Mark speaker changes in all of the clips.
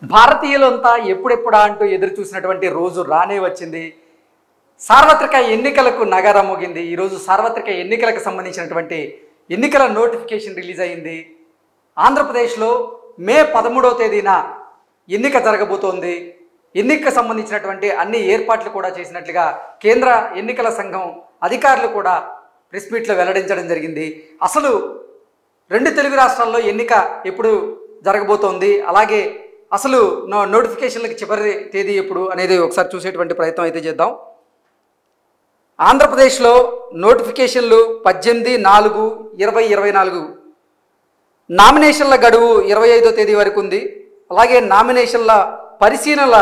Speaker 1: భారతీయులంతా ఎప్పుడెప్పుడా అంటూ ఎదురు చూసినటువంటి రోజు రానే వచ్చింది సార్వత్రిక ఎన్నికలకు నగర మోగింది ఈరోజు సార్వత్రిక ఎన్నికలకు సంబంధించినటువంటి ఎన్నికల నోటిఫికేషన్ రిలీజ్ అయింది ఆంధ్రప్రదేశ్లో మే పదమూడవ తేదీన ఎన్నిక జరగబోతోంది ఎన్నికకు సంబంధించినటువంటి అన్ని ఏర్పాట్లు కూడా చేసినట్లుగా కేంద్ర ఎన్నికల సంఘం అధికారులు కూడా ప్రెస్ మీట్లో వెల్లడించడం జరిగింది అసలు రెండు తెలుగు రాష్ట్రాల్లో ఎన్నిక ఎప్పుడు జరగబోతోంది అలాగే అసలు నో నోటిఫికేషన్లకు చివరి తేదీ ఎప్పుడు అనేది ఒకసారి చూసేటువంటి ప్రయత్నం అయితే చేద్దాం ఆంధ్రప్రదేశ్లో నోటిఫికేషన్లు పద్దెనిమిది నాలుగు ఇరవై ఇరవై నాలుగు నామినేషన్ల గడువు ఇరవై ఐదో తేదీ వరకు ఉంది అలాగే నామినేషన్ల పరిశీలనల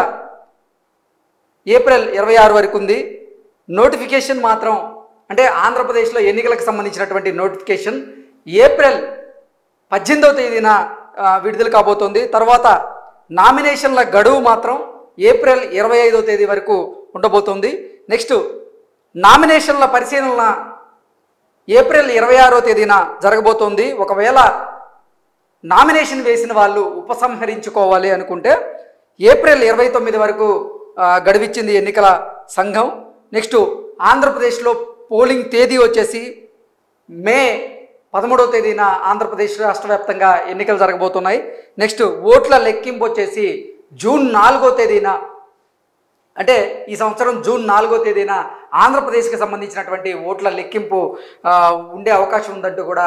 Speaker 1: ఏప్రిల్ ఇరవై ఆరు వరకు ఉంది నోటిఫికేషన్ మాత్రం అంటే ఆంధ్రప్రదేశ్లో ఎన్నికలకు సంబంధించినటువంటి నోటిఫికేషన్ ఏప్రిల్ పద్దెనిమిదవ తేదీన ఆ, విడుదల కాబోతోంది తర్వాత నామినేషన్ల గడువు మాత్రం ఏప్రిల్ ఇరవై ఐదో తేదీ వరకు ఉండబోతోంది నెక్స్ట్ నామినేషన్ల పరిశీలన ఏప్రిల్ ఇరవై ఆరో తేదీన జరగబోతోంది ఒకవేళ నామినేషన్ వేసిన వాళ్ళు ఉపసంహరించుకోవాలి అనుకుంటే ఏప్రిల్ ఇరవై తొమ్మిది వరకు ఆ, గడువిచ్చింది ఎన్నికల సంఘం నెక్స్ట్ ఆంధ్రప్రదేశ్లో పోలింగ్ తేదీ వచ్చేసి మే పదమూడవ తేదీన ఆంధ్రప్రదేశ్ రాష్ట్ర వ్యాప్తంగా ఎన్నికలు జరగబోతున్నాయి నెక్స్ట్ ఓట్ల లెక్కింపు వచ్చేసి జూన్ నాలుగో తేదీన అంటే ఈ సంవత్సరం జూన్ నాలుగో తేదీన ఆంధ్రప్రదేశ్కి సంబంధించినటువంటి ఓట్ల లెక్కింపు ఆ, ఉండే అవకాశం ఉందంటూ కూడా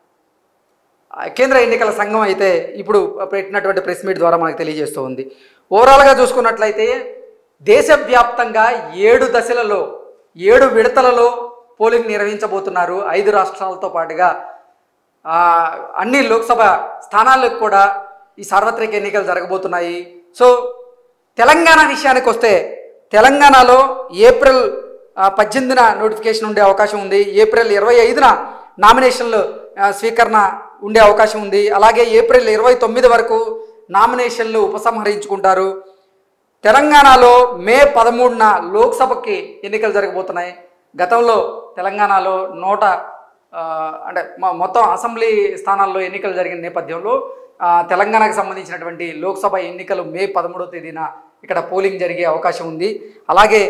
Speaker 1: ఆ, కేంద్ర ఎన్నికల సంఘం అయితే ఇప్పుడు పెట్టినటువంటి ప్రెస్ మీట్ ద్వారా మనకు తెలియజేస్తూ ఉంది ఓవరాల్గా చూసుకున్నట్లయితే దేశవ్యాప్తంగా ఏడు దశలలో ఏడు విడతలలో పోలింగ్ నిర్వహించబోతున్నారు ఐదు రాష్ట్రాలతో పాటుగా ఆ, అన్ని లోక్సభ స్థానాలకు కూడా ఈ సార్వత్రిక ఎన్నికలు జరగబోతున్నాయి సో తెలంగాణ విషయానికి వస్తే తెలంగాణలో ఏప్రిల్ ఆ, పద్దెనిమిదిన నోటిఫికేషన్ ఉండే అవకాశం ఉంది ఏప్రిల్ ఇరవై ఐదున నామినేషన్లు ఆ, స్వీకరణ ఉండే అవకాశం ఉంది అలాగే ఏప్రిల్ ఇరవై తొమ్మిది వరకు నామినేషన్లు ఉపసంహరించుకుంటారు తెలంగాణలో మే పదమూడున లోక్సభకి ఎన్నికలు జరగబోతున్నాయి గతంలో తెలంగాణలో నూట ఆ, అంటే మొ- మొత్తం అసెంబ్లీ స్థానాల్లో ఎన్నికలు జరిగిన నేపథ్యంలో ఆ, తెలంగాణకు సంబంధించినటువంటి లోక్సభ ఎన్నికలు మే పదమూడవ తేదీన ఇక్కడ పోలింగ్ జరిగే అవకాశం ఉంది అలాగే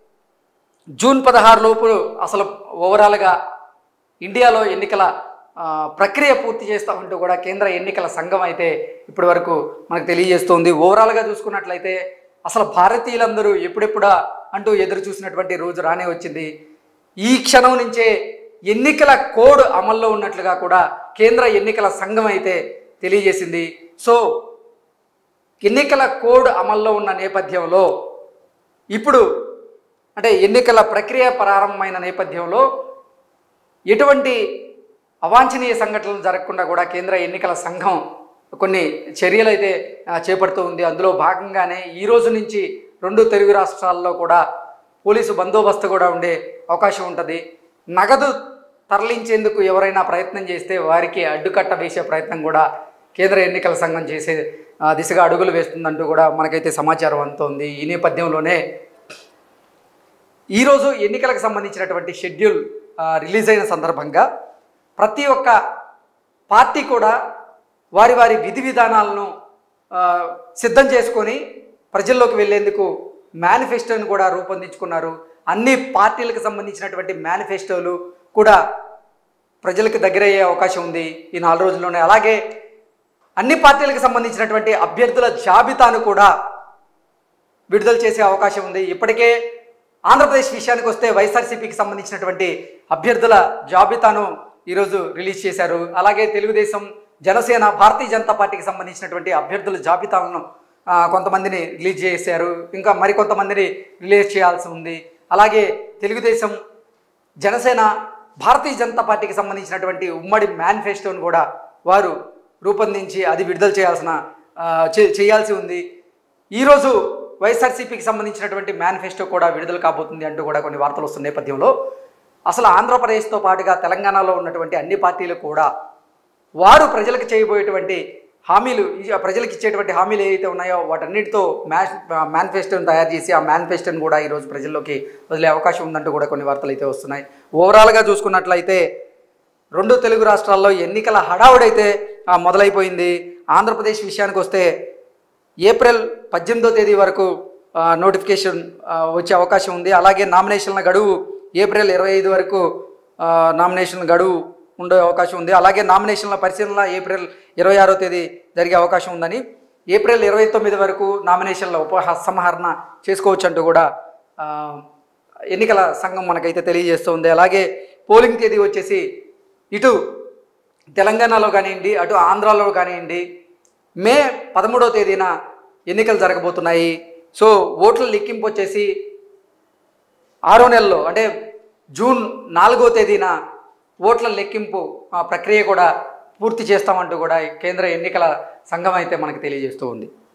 Speaker 1: జూన్ పదహారు లోపు అసలు ఓవరాల్గా ఇండియాలో ఎన్నికల ఆ, ప్రక్రియ పూర్తి చేస్తామంటూ కూడా కేంద్ర ఎన్నికల సంఘం అయితే ఇప్పటి వరకు మనకు తెలియజేస్తోంది ఓవరాల్గా చూసుకున్నట్లయితే అసలు భారతీయులందరూ ఎప్పుడెప్పుడా అంటూ ఎదురు చూసినటువంటి రోజు రానే వచ్చింది ఈ క్షణం నుంచే ఎన్నికల కోడ్ అమల్లో ఉన్నట్లుగా కూడా కేంద్ర ఎన్నికల సంఘం అయితే తెలియజేసింది సో ఎన్నికల కోడ్ అమల్లో ఉన్న నేపథ్యంలో ఇప్పుడు అంటే ఎన్నికల ప్రక్రియ ప్రారంభమైన నేపథ్యంలో ఎటువంటి అవాంఛనీయ సంఘటనలు జరగకుండా కూడా కేంద్ర ఎన్నికల సంఘం కొన్ని చర్యలు అయితే ఆ, చేపడుతూ ఉంది అందులో భాగంగానే ఈ రోజు నుంచి రెండు తెలుగు రాష్ట్రాల్లో కూడా పోలీసు బందోబస్తు కూడా ఉండే అవకాశం ఉంటుంది నగదు తరలించేందుకు ఎవరైనా ప్రయత్నం చేస్తే వారికి అడ్డుకట్ట వేసే ప్రయత్నం కూడా కేంద్ర ఎన్నికల సంఘం చేసే ఆ, దిశగా అడుగులు వేస్తుందంటూ కూడా మనకైతే సమాచారం అందుతోంది ఈ నేపథ్యంలోనే ఈరోజు ఎన్నికలకు సంబంధించినటువంటి షెడ్యూల్ ఆ, రిలీజ్ అయిన సందర్భంగా ప్రతి ఒక్క పార్టీ కూడా వారి వారి విధి విధానాలను ఆ, సిద్ధం చేసుకొని ప్రజల్లోకి వెళ్ళేందుకు మేనిఫెస్టోని కూడా రూపొందించుకున్నారు అన్ని పార్టీలకు సంబంధించినటువంటి మేనిఫెస్టోలు కూడా ప్రజలకు దగ్గరయ్యే అవకాశం ఉంది ఈ నాలుగు రోజుల్లోనే అలాగే అన్ని పార్టీలకు సంబంధించినటువంటి అభ్యర్థుల జాబితాను కూడా విడుదల చేసే అవకాశం ఉంది ఇప్పటికే ఆంధ్రప్రదేశ్ విషయానికి వస్తే వైఎస్ఆర్సీపీకి సంబంధించినటువంటి అభ్యర్థుల జాబితాను ఈరోజు రిలీజ్ చేశారు అలాగే తెలుగుదేశం జనసేన భారతీయ జనతా పార్టీకి సంబంధించినటువంటి అభ్యర్థుల జాబితాలను ఆ, కొంతమందిని రిలీజ్ చేశారు ఇంకా మరికొంతమందిని రిలీజ్ చేయాల్సి ఉంది అలాగే తెలుగుదేశం జనసేన భారతీయ జనతా పార్టీకి సంబంధించినటువంటి ఉమ్మడి మేనిఫెస్టోను కూడా వారు రూపొందించి అది విడుదల చేయాల్సిన ఆ, చే- చేయాల్సి ఉంది ఈరోజు వైఎస్ఆర్సీపీకి సంబంధించినటువంటి మేనిఫెస్టో కూడా విడుదల కాబోతుంది అంటూ కూడా కొన్ని వార్తలు వస్తున్న నేపథ్యంలో అసలు ఆంధ్రప్రదేశ్తో పాటుగా తెలంగాణలో ఉన్నటువంటి అన్ని పార్టీలు కూడా వారు ప్రజలకు చేయబోయేటువంటి హామీలు ఈ ప్రజలకు ఇచ్చేటువంటి హామీలు ఏవైతే ఉన్నాయో వాటన్నిటితో మ్యాష్ మేనిఫెస్టోని తయారు చేసి ఆ మేనిఫెస్టోని కూడా ఈరోజు ప్రజల్లోకి వదిలే అవకాశం ఉందంటూ కూడా కొన్ని వార్తలు అయితే వస్తున్నాయి ఓవరాల్గా చూసుకున్నట్లయితే రెండు తెలుగు రాష్ట్రాల్లో ఎన్నికల హడావుడైతే ఆ, మొదలైపోయింది ఆంధ్రప్రదేశ్ విషయానికి వస్తే ఏప్రిల్ పద్దెనిమిదో తేదీ వరకు ఆ, నోటిఫికేషన్ ఆ, వచ్చే అవకాశం ఉంది అలాగే నామినేషన్ల గడువు ఏప్రిల్ ఇరవై ఐదు వరకు ఆ, నామినేషన్ గడువు ఉండే అవకాశం ఉంది అలాగే నామినేషన్ల పరిశీలన ఏప్రిల్ ఇరవై ఆరో తేదీ జరిగే అవకాశం ఉందని ఏప్రిల్ ఇరవై తొమ్మిది వరకు నామినేషన్ల ఉపసంహరణ చేసుకోవచ్చు అంటూ కూడా ఆ, ఎన్నికల సంఘం మనకైతే తెలియజేస్తుంది అలాగే పోలింగ్ తేదీ వచ్చేసి ఇటు తెలంగాణలో కానివ్వండి అటు ఆంధ్రాలో కానివ్వండి మే పదమూడవ తేదీన ఎన్నికలు జరగబోతున్నాయి సో ఓట్ల లెక్కింపు వచ్చేసి ఆరో నెలలో అంటే జూన్ నాలుగో తేదీన ఓట్ల లెక్కింపు ఆ, ప్రక్రియ కూడా పూర్తి చేస్తామంటూ కూడా కేంద్ర ఎన్నికల సంఘం అయితే మనకు తెలియజేస్తూ ఉంది